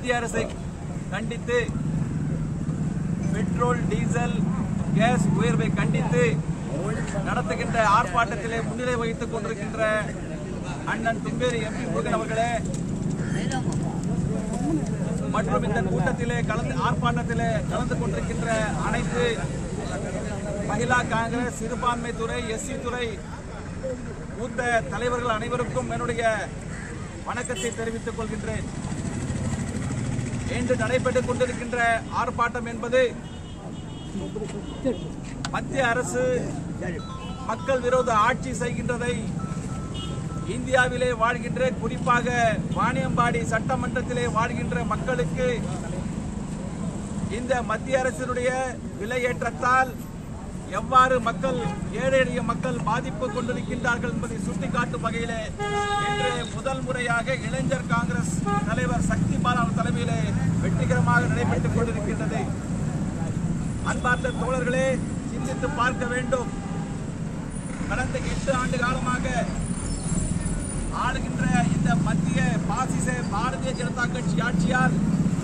மத்திய அரசை கண்டித்து பெட்ரோல் டீசல் கேஸ் உயர்வை கண்டித்து நடத்துகின்ற ஆர்ப்பாட்டத்திலே முன்னிலை வகித்துக் கொண்டிருக்கின்ற அண்ணன் தும்பேரி எம்பி முருகன் அவர்களே மற்றும் இந்த கூட்டத்திலே கலந்து ஆர்ப்பாட்டத்திலே கலந்து கொண்டிருக்கின்ற அனைத்து மகிழா காங்கிரஸ் சிறுபான்மை துறை எஸ்சி துறை மூத்த தலைவர்கள் அனைவருக்கும் என்னுடைய வணக்கத்தை தெரிவித்துக் கொள்கின்றேன் இன்று நடைபெற்றுக் கொண்டிருக்கின்ற ஆர்ப்பாட்டம் என்பது மத்திய அரசு மக்கள் விரோத ஆட்சி செய்கின்றதை இந்தியாவிலே வாழ்கின்ற குறிப்பாக வாணியம்பாடி சட்டமன்றத்திலே வாழ்கின்ற மக்களுக்கு இந்த மத்திய அரசினுடைய விலையேற்றத்தால் எவ்வாறு மக்கள் ஏழை எளிய மக்கள் பாதிப்பு கொண்டிருக்கின்றார்கள் என்பதை சுட்டிக்காட்டும் வகையிலே இன்று முதல் முறையாக இளைஞர் காங்கிரஸ் தலைவர் சக்தி பாலான் தலைமையிலே வெற்றிகரமாக நடைபெற்றுக் கொண்டிருக்கின்றது அன்பார்ந்த தோழர்களே சிந்தித்து பார்க்க வேண்டும் கடந்த எட்டு ஆண்டு காலமாக ஆளுகின்ற இந்த மத்திய பாசிச பாரதிய ஜனதா கட்சி ஆட்சியால்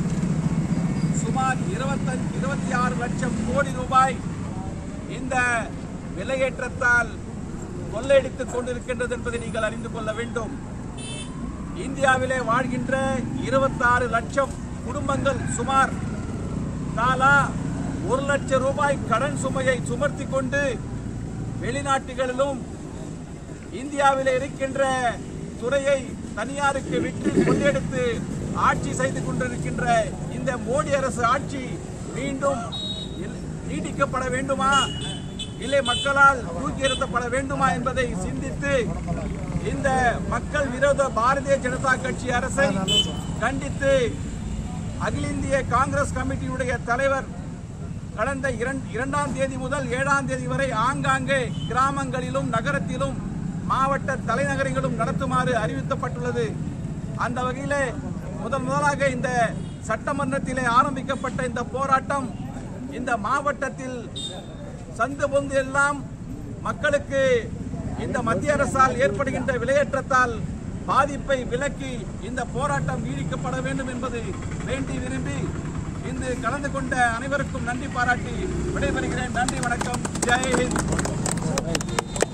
சுமார் இருபத்தஞ்சு இருபத்தி ஆறு லட்சம் கோடி ரூபாய் இந்த விலையேற்றத்தால் கொள்ளையடித்துக் கொண்டிருக்கின்றது என்பதை நீங்கள் அறிந்து கொள்ள வேண்டும் இந்தியாவிலே வாழ்கின்ற இருபத்தாறு லட்சம் குடும்பங்கள் சுமார் தாலா ஒரு லட்சம் ரூபாய் கடன் சுமையை சுமர்த்தி கொண்டு வெளிநாட்டுகளிலும் இந்தியாவில் இருக்கின்ற துறையை தனியாருக்கு விற்று கொள்ளையடித்து ஆட்சி செய்து கொண்டிருக்கின்ற இந்த மோடி அரசு ஆட்சி மீண்டும் இல்- நீடிக்கப்பட வேண்டுமா இல்லை மக்களால் தூக்கி எறியப்பட வேண்டுமா என்பதை சிந்தித்து இந்த மக்கள் விரோத பாரதிய ஜனதா கட்சி அரசை கண்டித்து அகில இந்திய காங்கிரஸ் கமிட்டியுடைய தலைவர் கடந்த இரண்டு- இரண்டாம் தேதி முதல் ஏழாம் தேதி வரை ஆங்காங்கே கிராமங்களிலும் நகரத்திலும் மாவட்ட தலைநகரங்களும் நடத்துமாறு அறிவிக்கப்பட்டுள்ளது அந்த வகையிலே முதல் முதலாக இந்த சட்டமன்றத்திலே ஆரம்பிக்கப்பட்ட இந்த போராட்டம் இந்த மாவட்டத்தில் சந்து பொந்து எல்லாம் மக்களுக்கு இந்த மத்திய அரசால் ஏற்படுகின்ற விலையேற்றத்தால் பாதிப்பை விலக்கி இந்த போராட்டம் நீடிக்கப்பட வேண்டும் என்பது வேண்டி விரும்பி இன்று கலந்து கொண்ட அனைவருக்கும் நன்றி பாராட்டி விடைபெறுகிறேன் நன்றி வணக்கம் ஜெய் ஹிந்த்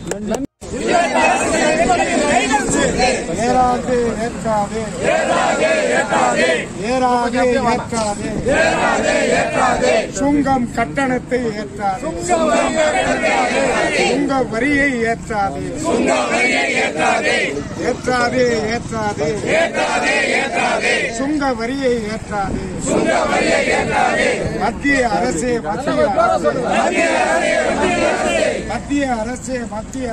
ஏறாது ஏற்காது ஏறாது ஏற்காது சுங்கம் கட்டணத்தை ஏற்றாது சுங்க வரியை ஏற்றாது ஏற்றாது ஏற்றாது சுங்க வரியை ஏற்றாது மத்திய அரசே மத்திய அரசே மத்திய அரசே மத்திய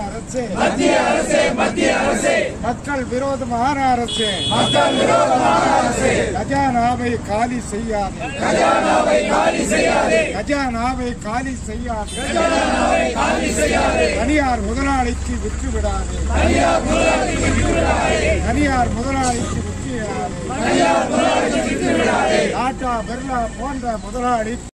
அரசே மக்கள் விரோதமான அரசு கஜானாவை காலி செய்யாது கஜானாவை காலி செய்யாது தனியார் முதலாளிக்கு விற்று விடாது தனியார் முதலாளிக்கு விற்று விடாது டாடா பிர்லா போன்ற முதலாளி